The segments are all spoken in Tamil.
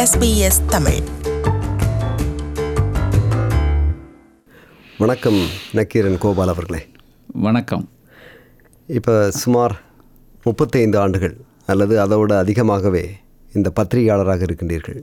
SBS தமிழ் வணக்கம் நக்கீரன் கோபால் அவர்களே வணக்கம் இப்போ சுமார் முப்பத்தைந்து ஆண்டுகள் அல்லது அதோட அதிகமாகவே இந்த பத்திரிகையாளராக இருக்கின்றீர்கள்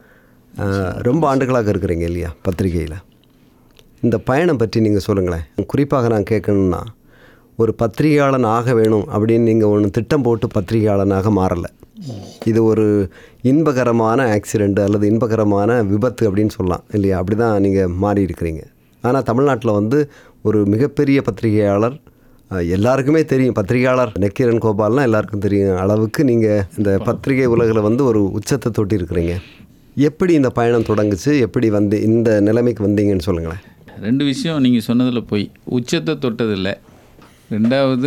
அஹ், ரொம்ப ஆண்டுகளாக இருக்கிறீங்க இல்லையா பத்திரிகையில் இந்த பயணம் பற்றி நீங்கள் சொல்லுங்களேன் குறிப்பாக நான் கேட்கணுன்னா ஒரு பத்திரிகையாளன் ஆக வேணும் அப்படின்னு நீங்கள் ஒன்று திட்டம் போட்டு பத்திரிகையாளனாக மாறலை இது ஒரு இன்பகரமான ஆக்சிடெண்ட் அல்லது இன்பகரமான விபத்து அப்படின்னு சொல்லலாம் இல்லையா அப்படி தான் நீங்கள் மாறி இருக்கிறீங்க ஆனால் தமிழ்நாட்டில் வந்து ஒரு மிகப்பெரிய பத்திரிகையாளர் அஹ், எல்லாருக்குமே தெரியும் பத்திரிகையாளர் நக்கீரன் கோபால்னா எல்லாருக்கும் தெரியும் அளவுக்கு நீங்கள் இந்த பத்திரிகை உலகில் வந்து ஒரு உச்சத்தை தொட்டி இருக்கிறீங்க எப்படி இந்த பயணம் தொடங்குச்சு எப்படி வந்து இந்த நிலைமைக்கு வந்தீங்கன்னு சொல்லுங்களேன் ரெண்டு விஷயம் நீங்கள் சொன்னதில் போய் உச்சத்தை தொட்டதில்லை ரெண்டாவது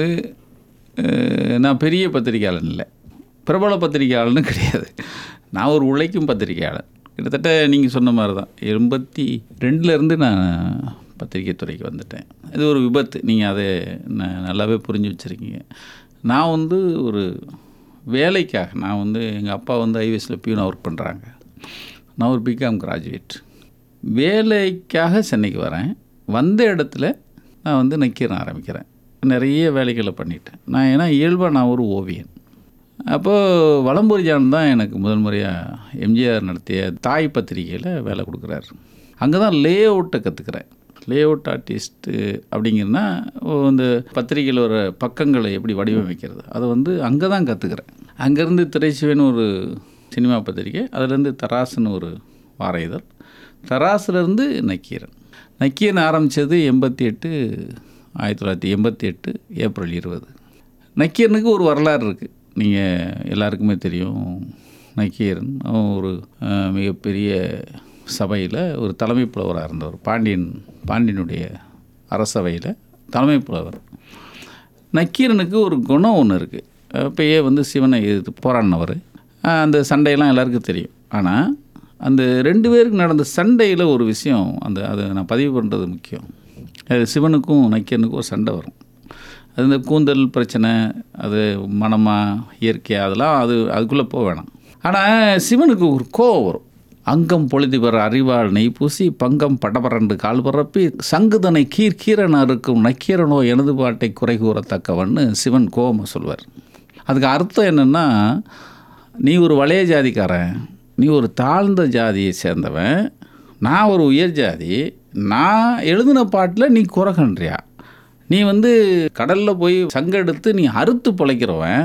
அஹ், நான் பெரிய பத்திரிகையாளன் இல்லை பிரபல பத்திரிகையாளன்னு கிடையாது நான் ஒரு உழைக்கும் பத்திரிகையாளன் கிட்டத்தட்ட நீங்கள் சொன்ன மாதிரி தான் எண்பத்தி ரெண்டுலேருந்து நான் பத்திரிகை துறைக்கு வந்துட்டேன் இது ஒரு விபத்து நீங்கள் அதை ந- நல்லாவே புரிஞ்சு வச்சுருக்கீங்க நான் வந்து ஒரு வேலைக்காக நான் வந்து எங்கள் அப்பா வந்து ஐவிஎஸில் பியூன் ஒர்க் பண்ணுறாங்க நான் ஒரு பிகாம் கிராஜுவேட் வேலைக்காக சென்னைக்கு வரேன் வந்த இடத்துல நான் வந்து நக்கீரன் ஆரம்பிக்கிறேன் நிறைய வேலைகளை பண்ணிட்டேன் நான் ஏன்னா இயல்பாக நான் ஒரு ஓவியன் அப்போது வலம்பூரி ஜான் தான் எனக்கு முதல் முறையாக எம்ஜிஆர் நடத்திய தாய் பத்திரிகையில் வேலை கொடுக்குறாரு அங்கே தான் லே அவுட்டை கற்றுக்கிறேன் லே அவுட் ஆர்டிஸ்ட்டு அப்படிங்கிறனா இந்த பத்திரிகையில் வர பக்கங்களை எப்படி வடிவமைக்கிறது அதை வந்து அங்கே தான் கற்றுக்கிறேன் அங்கேருந்து திரைச்சுவன் ஒரு சினிமா பத்திரிகை அதுலேருந்து தராசுன்னு ஒரு வார இதழ் தராசுலேருந்து நக்கீரன் நக்கீரன் ஆரம்பித்தது எண்பத்தி எட்டு ஆயிரத்தி தொள்ளாயிரத்தி எண்பத்தி எட்டு ஏப்ரல் இருபது நக்கீரனுக்கு ஒரு வரலாறு இருக்குது நீங்கள் எல்லாருக்குமே தெரியும் நக்கீரன் அவன் ஒரு அஹ், மிகப்பெரிய சபையில் ஒரு தலைமை புலவராக இருந்தவர் பாண்டியன் பாண்டியனுடைய அரசவையில் தலைமை புலவர் நக்கீரனுக்கு ஒரு குணம் ஒன்று இருக்குது அப்பயே வந்து சிவனை எதிர்த்து போராடினவர் அஹ், அந்த சண்டையெல்லாம் எல்லாருக்கும் தெரியும் ஆனால் அந்த ரெண்டு பேருக்கு நடந்த சண்டையில் ஒரு விஷயம் அந்த அதை நான் பதிவு பண்ணுறது முக்கியம் அது சிவனுக்கும் நக்கீரனுக்கும் ஒரு சண்டை வரும் அது இந்த கூந்தல் பிரச்சனை அது மனமா இயற்கையா அதெல்லாம் அது அதுக்குள்ளே போக வேணாம் ஆனால் சிவனுக்கு ஒரு கோவம் வரும் அங்கம் பொழுதிபர் அறிவாள் நெய் பூசி பங்கம் படபரண்டு கால் பரப்பி சங்குதனை கீர் கீரன் அறுக்கும் நக்கீரனோ எனது பாட்டை குறை கூறத்தக்கவன்னு சிவன் கோவமாக சொல்வார் அதுக்கு அர்த்தம் என்னென்னா நீ ஒரு வளைய ஜாதிக்காரன் நீ ஒரு தாழ்ந்த ஜாதியை சேர்ந்தவன் நான் ஒரு உயர் ஜாதி நான் எழுதின பாட்டில் நீ குறைகன்றியா நீ வந்து கடலில் போய் சங்கம் எடுத்து நீ அறுத்து பிழைக்கிறவன்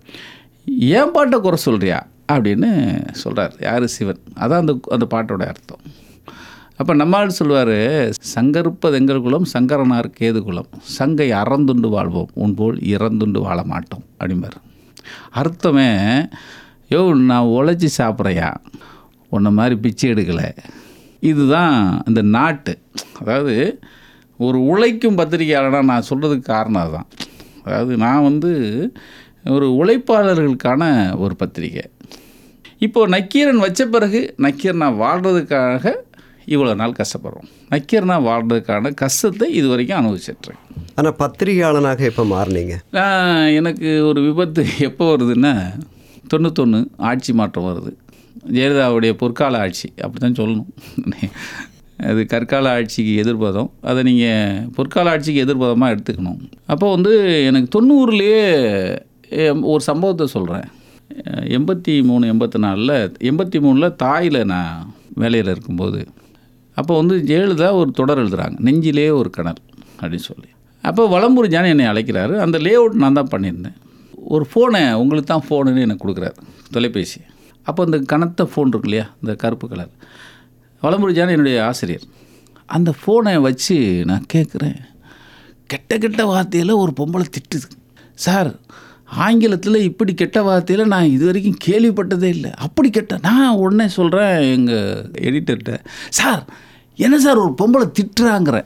ஏன் பாட்டை குறை சொல்கிறியா அப்படின்னு சொல்கிறார் யார் சிவன் அதான் அந்த அந்த பாட்டோட அர்த்தம் அப்போ நம்மால் சொல்லுவார் சங்கருப்பது எங்கள் குலம் சங்கரனார் கேது குலம் சங்கை அறந்துண்டு வாழ்வோம் உன்போல் இறந்துண்டு வாழ மாட்டோம் அப்படிம்பார் அர்த்தமே யோ நான் உழைச்சி சாப்பிட்றையா உன்னை மாதிரி பிச்சை எடுக்கலை இதுதான் இந்த நாட்டு அதாவது ஒரு உழைக்கும் பத்திரிகையாளனா நான் சொல்கிறதுக்கு காரணம் அதுதான் அதாவது நான் வந்து ஒரு உழைப்பாளர்களுக்கான ஒரு பத்திரிகை இப்போது நக்கீரன் வச்ச பிறகு நக்கீரனா வாழ்கிறதுக்காக இவ்வளோ நாள் கஷ்டப்படுறோம் நக்கீரனா வாழ்கிறதுக்கான கஷ்டத்தை இது வரைக்கும் அனுபவிச்சிட்றேன் ஆனால் பத்திரிகையாளனாக எப்போ மாறினீங்க நான் எனக்கு ஒரு விபத்து எப்போ வருதுன்னா தொண்ணூத்தொன்று ஆட்சி மாற்றம் வருது ஜெயலலிதாவுடைய பொற்கால ஆட்சி அப்படி தான் சொல்லணும் அது கற்கால ஆட்சிக்கு எதிர்பாதம் அதை நீங்கள் பொற்கால ஆட்சிக்கு எதிர்பாதமாக எடுத்துக்கணும் அப்போ வந்து எனக்கு தொண்ணூறுலேயே எம், ஒரு சம்பவத்தை சொல்கிறேன் எண்பத்தி மூணு எண்பத்தி நாலில் எண்பத்தி மூணில் தாயில் நான் வேலையில் இருக்கும்போது அப்போ வந்து ஜெயலலிதா ஒரு தொடர் எழுதுகிறாங்க நெஞ்சிலே ஒரு கனல் அப்படின்னு சொல்லி அப்போ வளம்பூர் ஜானி என்னை அழைக்கிறாரு அந்த லே அவுட் நான் தான் பண்ணியிருந்தேன் ஒரு ஃபோனை உங்களுக்கு தான் ஃபோனுன்னு எனக்கு கொடுக்குறாரு தொலைபேசி அப்போ இந்த கனத்த ஃபோன் இருக்கு இல்லையா இந்த கருப்பு கலர் வளம்பூர் ஜானி என்னுடைய ஆசிரியர் அந்த ஃபோனை வச்சு நான் கேட்குறேன் கெட்ட கெட்ட வார்த்தையில் ஒரு பொம்பளை திட்டுது சார் ஆங்கிலத்தில் இப்படி கெட்ட வார்த்தையில் நான் இது வரைக்கும் கேள்விப்பட்டதே இல்லை அப்படி கெட்ட நான் உடனே சொல்கிறேன் எங்கள் எடிட்டர்கிட்ட சார் என்ன சார் ஒரு பொம்பளை திட்டுறாங்கிறேன்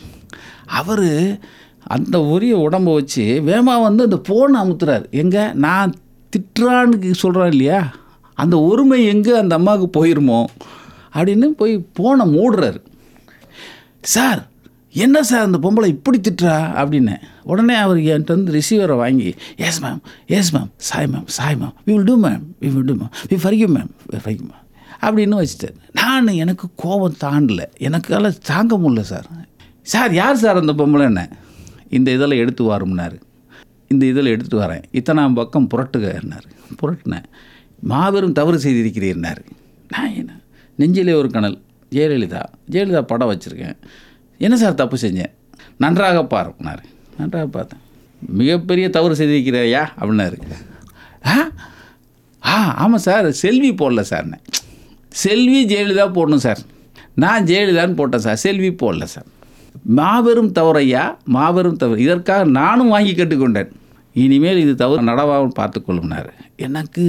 அவர் அந்த உரிய உடம்பை வச்சு வேமா வந்து அந்த ஃபோனை அமுத்துறாரு எங்கே நான் திட்டுறான்னு சொல்கிறேன் இல்லையா அந்த ஒருமை எங்கே அந்த அம்மாவுக்கு போயிருமோ அப்படின்னு போய் ஃபோனை மூடுறாரு சார் என்ன சார் அந்த பொம்பளை இப்படி திட்டுறா அப்படின்னு உடனே அவர் என்கிட்ட வந்து ரிசீவரை வாங்கி yes ma'am yes ma'am sorry ma'am sorry ma'am we will do ma'am we will do ma'am we forgive ma'am we forgive ma'am அப்படின்னு வச்சுட்டார் நான் எனக்கு கோபம் தாண்டல எனக்கால தாங்க முடியல சார் சார் யார் சார் அந்த பொம்பளை என்ன இந்த இதில் எடுத்து வாரும்னாரு இந்த இதில் எடுத்துகிட்டு வரேன் இத்தனாம் பக்கம் புரட்டுகன்னாரு புரட்டினேன் மாபெரும் தவறு செய்திருக்கிறீர்னாரு நான் என்ன நெஞ்சிலே ஒரு கனல் ஜெயலலிதா ஜெயலலிதா படம் வச்சுருக்கேன் என்ன சார் தப்பு செஞ்சேன் நன்றாக பாருனாரு நன்றாக பார்த்தேன் மிகப்பெரிய தவறு செய்திருக்கிறையா அப்படின்னாரு ஆ ஆ ஆமாம் சார் செல்வி போடல சார்னே செல்வி ஜெயலலிதா போடணும் சார் நான் ஜெயலலிதான்னு போட்டேன் சார் செல்வி போடல சார் மாபெரும் தவறையா மாபெரும் தவறு இதற்காக நானும் வாங்கி கற்றுக்கொண்டேன் இனிமேல் இது தவறு நடவாமல் பார்த்துக்கொள்ளும்னாரு எனக்கு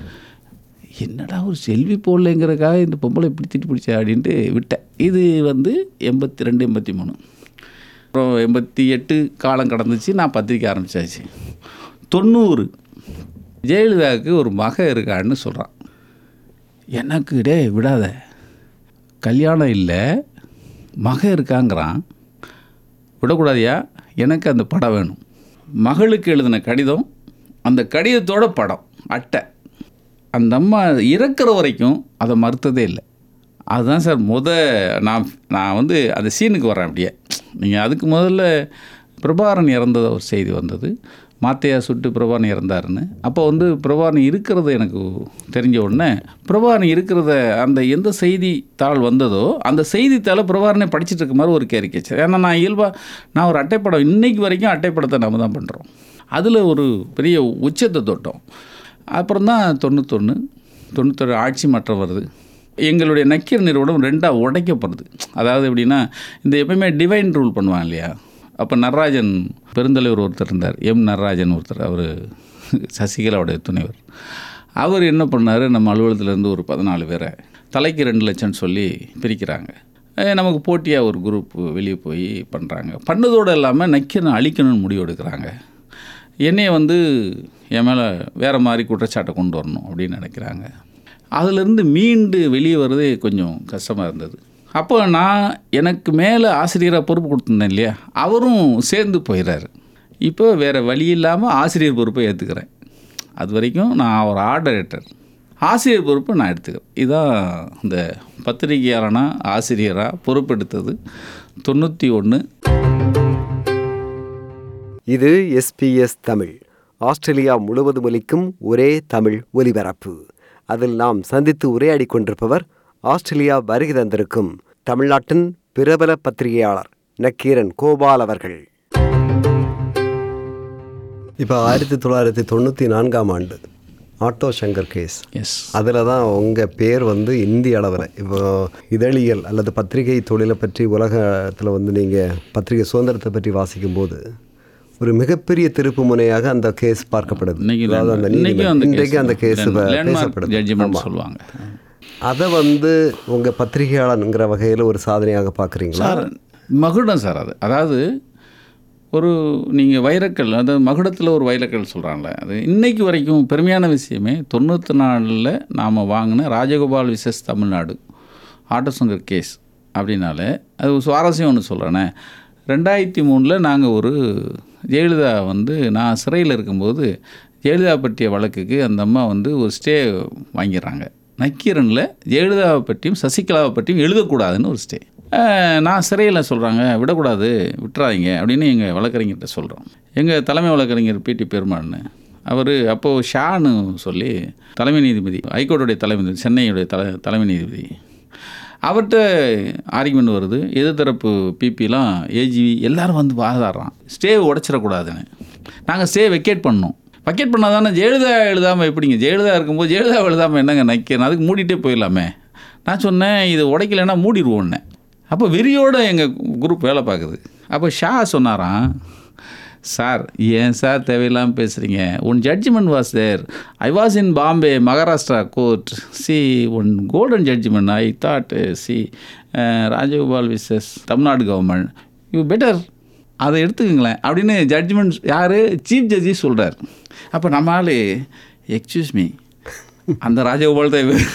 என்னடா ஒரு செல்வி போடலைங்கிறதுக்காக இந்த பொம்பளை இப்படி திட்டு பிடிச்சா அப்படின்ட்டு விட்டேன் இது வந்து எண்பத்தி ரெண்டு எண்பத்தி மூணு அப்புறம் எண்பத்தி எட்டு காலம் கடந்துச்சு நான் பத்திரிக்கை ஆரம்பித்தாச்சு தொண்ணூறு ஜெயலலிதாவுக்கு ஒரு மக இருக்கான்னு சொல்கிறான் எனக்கு டே விடாத கல்யாணம் இல்லை மக இருக்காங்கிறான் விடக்கூடாதியா எனக்கு அந்த படம் வேணும் மகளுக்கு எழுதின கடிதம் அந்த கடிதத்தோட படம் அட்டை அந்த அம்மா இறக்குற வரைக்கும் அதை மறுத்ததே இல்லை அதுதான் சார் முத நான் நான் வந்து அந்த சீனுக்கு வரேன் அப்படியே நீங்கள் அதுக்கு முதல்ல பிரபாகரன் இறந்தது ஒரு செய்தி வந்தது மாத்தையா சுட்டு பிரபாகரன் இறந்தாருன்னு அப்போ வந்து பிரபாகரன் இருக்கிறது எனக்கு தெரிஞ்ச உடனே பிரபாகரன் இருக்கிறத அந்த எந்த செய்தித்தாள் வந்ததோ அந்த செய்தித்தாளை பிரபாகரனை படிச்சுட்டு இருக்க மாதிரி ஒரு கேரிக்கேச்சு ஏன்னா நான் இயல்பாக நான் ஒரு அட்டைப்படம் இன்னைக்கு வரைக்கும் அட்டைப்படத்தை நம்ம தான் பண்ணுறோம் அதில் ஒரு பெரிய உச்சத்தை தொட்டோம் அப்புறம் தான் தொண்ணூத்தொன்று தொண்ணூத்தொரு ஆட்சி மாற்றம் வருது எங்களுடைய நக்கீர் நிறுவனம் ரெண்டாக உடைக்கப்படுது அதாவது எப்படின்னா இந்த எப்பயுமே டிவைன் ரூல் பண்ணுவாங்க இல்லையா அப்போ நடராஜன் பெருந்தலைவர் ஒருத்தர் இருந்தார் எம் நடராஜன் ஒருத்தர் அவர் சசிகலாவுடைய துணைவர் அவர் என்ன பண்ணார் நம்ம அலுவலகத்துலேருந்து ஒரு பதினாலு பேரை தலைக்கு ரெண்டு லட்சம்னு சொல்லி பிரிக்கிறாங்க அஹ் நமக்கு போட்டியாக ஒரு குரூப் வெளியே போய் பண்ணுறாங்க பண்ணதோடு இல்லாமல் நக்கீரனை அழிக்கணும்னு முடிவு எடுக்கிறாங்க என்னைய வந்து என் மேலே வேறு மாதிரி குற்றச்சாட்டை கொண்டு வரணும் அப்படின்னு நினைக்கிறாங்க அதிலிருந்து மீண்டு வெளியே வர்றதே கொஞ்சம் கஷ்டமாக இருந்தது அப்போ நான் எனக்கு மேலே ஆசிரியராக பொறுப்பு கொடுத்துருந்தேன் இல்லையா அவரும் சேர்ந்து போயிடுறாரு இப்போ வேறு வழி இல்லாமல் ஆசிரியர் பொறுப்பை ஏற்றுக்கிறேன் அது வரைக்கும் நான் ஒரு ஆர்டரேட்டர் ஆசிரியர் பொறுப்பை நான் எடுத்துக்கிறேன் இதுதான் இந்த பத்திரிகையாளனா ஆசிரியராக பொறுப்பெடுத்தது தொண்ணூற்றி ஒன்று இது எஸ்பிஎஸ் தமிழ் ஆஸ்திரேலியா முழுவதும் ஒலிக்கும் ஒரே தமிழ் ஒலிபரப்பு அதில் நாம் சந்தித்து உரையாடிக் கொண்டிருப்பவர் ஆஸ்திரேலியா வருகை தந்திருக்கும் தமிழ்நாட்டின் பிரபல பத்திரிகையாளர் நக்கீரன் கோபால் அவர்கள் இப்போ ஆயிரத்தி தொள்ளாயிரத்தி தொண்ணூற்றி நான்காம் ஆண்டு ஆட்டோ சங்கர் கேஸ் எஸ் அதில் தான் உங்கள் பேர் வந்து இந்திய அளவில் இப்போ இதழியல் அல்லது பத்திரிகை தொழிலை பற்றி உலகத்தில் வந்து நீங்கள் பத்திரிகை சுதந்திரத்தை பற்றி வாசிக்கும்போது ஒரு மிகப்பெரிய திருப்பு முனையாக அந்த கேஸ் பார்க்கப்படுது இன்னைக்கு அதாவது அந்த இன்னைக்கும் அந்த இன்றைக்கு அந்த கேஸ் லேண்ட்மார்க் பேசப்படுது ஜட்ஜ்மெண்ட் சொல்லுவாங்க அதை வந்து உங்கள் பத்திரிகையாளனுங்கிற வகையில் ஒரு சாதனையாக பார்க்குறீங்களா சார் மகுடம் சார் அது அதாவது ஒரு நீங்கள் வைரக்கல் அதாவது மகுடத்தில் ஒரு வைரக்கல் சொல்கிறாங்களே அது இன்னைக்கு வரைக்கும் பெருமையான விஷயமே தொண்ணூற்றி நாலில் நாம் வாங்கின ராஜகோபால் விசஸ் தமிழ்நாடு ஆட்டோசங்கர் கேஸ் அப்படின்னாலே அது ஒரு சுவாரஸ்யம் ஒன்று சொல்கிறேனே ரெண்டாயிரத்தி மூணில் நாங்கள் ஒரு ஜெயலலிதா வந்து நான் சிறையில் இருக்கும்போது ஜெயலலிதா பற்றிய வழக்குக்கு அந்த அம்மா வந்து ஒரு ஸ்டே வாங்கிடுறாங்க நக்கீரனில் ஜெயலலிதாவை பற்றியும் சசிகலாவை பற்றியும் எழுதக்கூடாதுன்னு ஒரு ஸ்டே அஹ் நான் சிறையில் சொல்கிறாங்க விடக்கூடாது விட்டுறாதீங்க அப்படின்னு எங்கள் வழக்கறிஞர்கிட்ட சொல்கிறோம் எங்கள் தலைமை வழக்கறிஞர் பிடி பெருமாள்னு அவர் அப்போது ஷான்னு சொல்லி தலைமை நீதிபதி ஹைகோர்ட்டுடைய தலைமை நீதிபதி, சென்னையுடைய தலை தலைமை நீதிபதி அவர்கிட்ட ஆர்குமெண்ட் வருது எதிர்த்தரப்பு பிபிலாம் ஏஜிவி எல்லாரும் வந்து வாதாடுறான் ஸ்டே உடச்சிடக்கூடாதுன்னு நாங்கள் ஸ்டே வெக்கேட் பண்ணோம் வெக்கேட் பண்ணால் தானே ஜெயலலிதா எழுதாமல் எப்படிங்க ஜெயலலிதா இருக்கும்போது ஜெயலலிதா எழுதாமல் என்னங்க நக்கிறேன் அதுக்கு மூடிட்டே போயிடலாமே நான் சொன்னேன் இது உடைக்கலைன்னா மூடிடுவோன்னே அப்போ வெறியோடு எங்கள் குரூப் வேலை பார்க்குது அப்போ ஷா சொன்னாராம் சார் ஏன் சார் தேவையில்லாமல் பேசுகிறீங்க உன் judgment was there I was in Bombay Maharashtra court see one golden judgment I thought see Rajagopal versus Tamil Nadu government you better அதை எடுத்துக்கங்களேன் அப்படின்னு ஜட்ஜ்மெண்ட் யார் சீஃப் ஜட்ஜி சொல்கிறார் அப்போ நம்ம ஆள் எக்ஸ்கியூஸ் மீ அந்த ராஜகோபால் தான் இவர்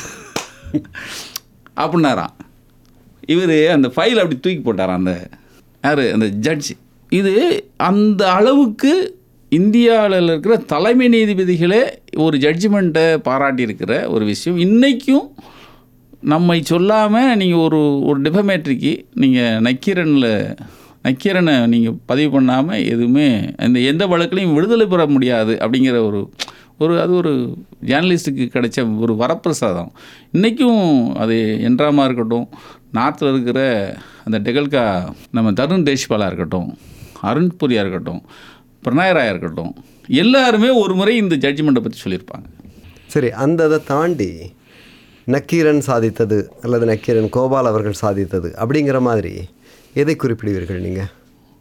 அப்படின்னாராம் இவர் அந்த ஃபைல் அப்படி தூக்கி போட்டாராம் அந்த யார் அந்த ஜட்ஜி இது அந்த அளவுக்கு இந்தியாவில் இருக்கிற தலைமை நீதிபதிகளே ஒரு ஜட்ஜ்மெண்ட்டை பாராட்டியிருக்கிற ஒரு விஷயம் இன்றைக்கும் நம்மை சொல்லாமல் நீங்கள் ஒரு ஒரு டிஃபமேட்ரிக்கு நீங்கள் நக்கீரனில் நக்கீரனை நீங்கள் பதிவு பண்ணாமல் எதுவுமே அந்த எந்த வழக்குலையும் விடுதலை பெற முடியாது அப்படிங்கிற ஒரு ஒரு அது ஒரு ஜேர்னலிஸ்ட்டுக்கு கிடைச்ச ஒரு வரப்பிரசாதம் இன்றைக்கும் அது என்ட்ராமா இருக்கட்டும் நார்த்தில் இருக்கிற அந்த டெகல்கா நம்ம தருண் தேஷ்பாலா இருக்கட்டும் அருண்புரியா இருக்கட்டும் பிரணயராயா இருக்கட்டும் எல்லாருமே ஒரு முறை இந்த ஜட்ஜ்மெண்ட்டை பற்றி சொல்லியிருப்பாங்க சரி அந்த இதை தாண்டி நக்கீரன் சாதித்தது அல்லது நக்கீரன் கோபால் அவர்கள் சாதித்தது அப்படிங்கிற மாதிரி எதை குறிப்பிடுவீர்கள் நீங்கள்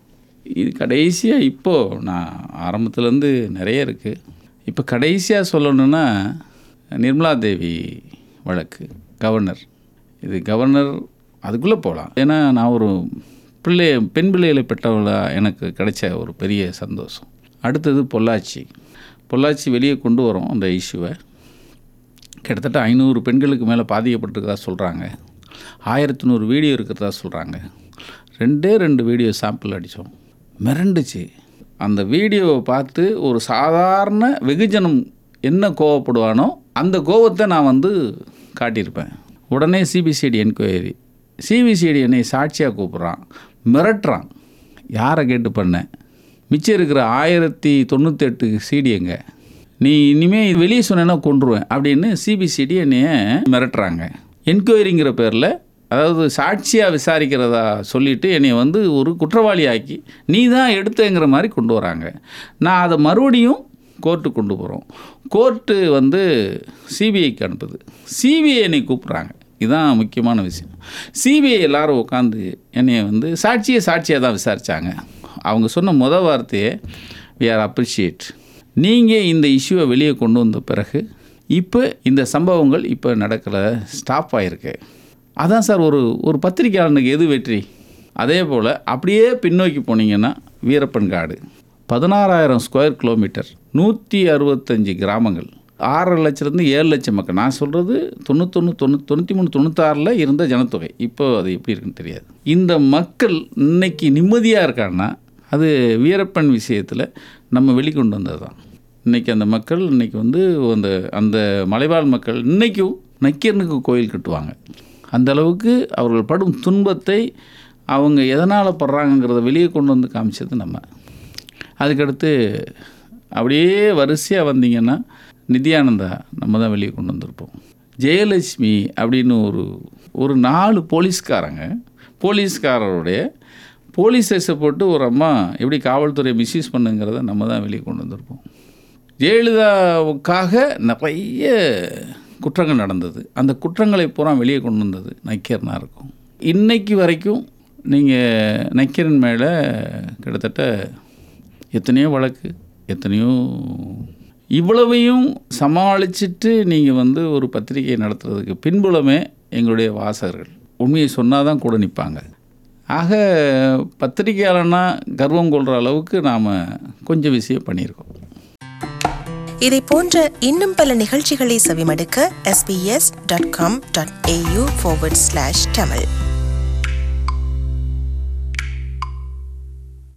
இது கடைசியாக இப்போது நான் ஆரம்பத்துலேருந்து நிறைய இருக்குது இப்போ கடைசியாக சொல்லணுன்னா நிர்மலா தேவி வழக்கு கவர்னர் இது கவர்னர் அதுக்குள்ளே போகலாம் ஏன்னா நான் ஒரு பிள்ளை பெண் பிள்ளைகளை பெற்றவளாக எனக்கு கிடைச்ச ஒரு பெரிய சந்தோஷம் அடுத்தது பொள்ளாச்சி பொள்ளாச்சி வெளியே கொண்டு வரோம் அந்த இஷ்யூவை கிட்டத்தட்ட ஐநூறு பெண்களுக்கு மேலே பாதிக்கப்பட்டிருக்கிறதா சொல்கிறாங்க ஆயிரத்தி நூறு வீடியோ இருக்கிறதா சொல்கிறாங்க ரெண்டே ரெண்டு வீடியோ சாம்பிள் அடித்தோம் மிரண்டுச்சு அந்த வீடியோவை பார்த்து ஒரு சாதாரண வெகுஜனம் என்ன கோவப்படுவானோ அந்த கோவத்தை நான் வந்து காட்டியிருப்பேன் உடனே சிபிசிஐடி என்கொயரி சிபிசிஐடி என்னை சாட்சியாக கூப்பிட்றான் மிரட்டுறான் யாரை கேட்டு பண்ணேன் மிச்சம் இருக்கிற ஆயிரத்தி தொண்ணூத்தெட்டு சிடிஎங்க நீ இனிமேல் வெளியே சொன்னேன்னா கொண்டுருவேன் அப்படின்னு சிபிசிடி என்னைய மிரட்டுறாங்க என்கொயரிங்கிற பேரில் அதாவது சாட்சியாக விசாரிக்கிறதா சொல்லிவிட்டு என்னை வந்து ஒரு குற்றவாளி ஆக்கி நீ தான் எடுத்தேங்கிற மாதிரி கொண்டு வராங்க நான் அதை மறுபடியும் கோர்ட்டுக்கு கொண்டு போகிறோம் கோர்ட்டு வந்து சிபிஐக்கு அனுப்புது சிபிஐ என்னை கூப்பிட்றாங்க இதுதான் முக்கியமான விஷயம் சிபிஐ எல்லாரும் உட்காந்து என்னைய வந்து சாட்சியை சாட்சியாக தான் விசாரித்தாங்க அவங்க சொன்ன முத வார்த்தையே வி ஆர் அப்ரிஷியேட் நீங்கள் இந்த இஷ்யூவை வெளியே கொண்டு வந்த பிறகு இப்போ இந்த சம்பவங்கள் இப்போ நடக்கலை ஸ்டாப் ஆகிருக்கு அதான் சார் ஒரு ஒரு பத்திரிக்கையாளனுக்கு எது வெற்றி அதே போல் அப்படியே பின்னோக்கி போனீங்கன்னா வீரப்பன் காடு பதினாறாயிரம் ஸ்கொயர் கிலோமீட்டர் நூற்றி அறுபத்தஞ்சு கிராமங்கள் ஆறரை லட்சத்துலேருந்து ஏழு லட்சம் மக்கள் நான் சொல்கிறது தொண்ணூத்தொன்று தொண்ணூ தொண்ணூற்றி மூணு தொண்ணூத்தாறில் இருந்த ஜனத்தொகை இப்போ அது எப்படி இருக்குன்னு தெரியாது இந்த மக்கள் இன்னைக்கு நிம்மதியாக இருக்காங்கன்னா அது வீரப்பன் விஷயத்தில் நம்ம வெளிக்கொண்டு வந்தது தான் இன்றைக்கி அந்த மக்கள் இன்றைக்கி வந்து அந்த அந்த மலைவாழ் மக்கள் இன்றைக்கும் நக்கீரனுக்கு கோயில் கட்டுவாங்க அந்த அளவுக்கு அவர்கள் படும் துன்பத்தை அவங்க எதனால் படுறாங்கங்கிறத வெளியே கொண்டு வந்து காமிச்சது நம்ம அதுக்கடுத்து அப்படியே வரிசையாக வந்தீங்கன்னா நித்யானந்தா நம்ம தான் வெளியே கொண்டு வந்திருப்போம் ஜெயலட்சுமி அப்படின்னு ஒரு ஒரு நாலு போலீஸ்காரங்க போலீஸ்காரருடைய போலீஸ் ஸ்டேஷனை போட்டு ஒரு அம்மா எப்படி காவல்துறையை மிஸ்யூஸ் பண்ணுங்கிறத நம்ம தான் வெளியே கொண்டு வந்திருப்போம் ஜெயலலிதாவுக்காக நிறைய குற்றங்கள் நடந்தது அந்த குற்றங்களை பூரா வெளியே கொண்டு வந்தது நக்கீரனாக இருக்கும் இன்னைக்கு வரைக்கும் நீங்கள் நக்கீரன் மேலே கிட்டத்தட்ட எத்தனையோ வழக்கு எத்தனையோ இவ்வளவையும் சமாளிச்சுட்டு நீங்கள் வந்து ஒரு பத்திரிகை நடத்துறதுக்கு பின்புலமே எங்களுடைய வாசகர்கள் உண்மையை சொன்னால் தான் கூட நிற்பாங்க ஆக பத்திரிகையாளனா கர்வம் கொள்கிற அளவுக்கு நாம் கொஞ்சம் விஷயம் பண்ணியிருக்கோம் இதை போன்ற இன்னும் பல நிகழ்ச்சிகளை செவிமடுக்க sbs.com.au forward slash tamil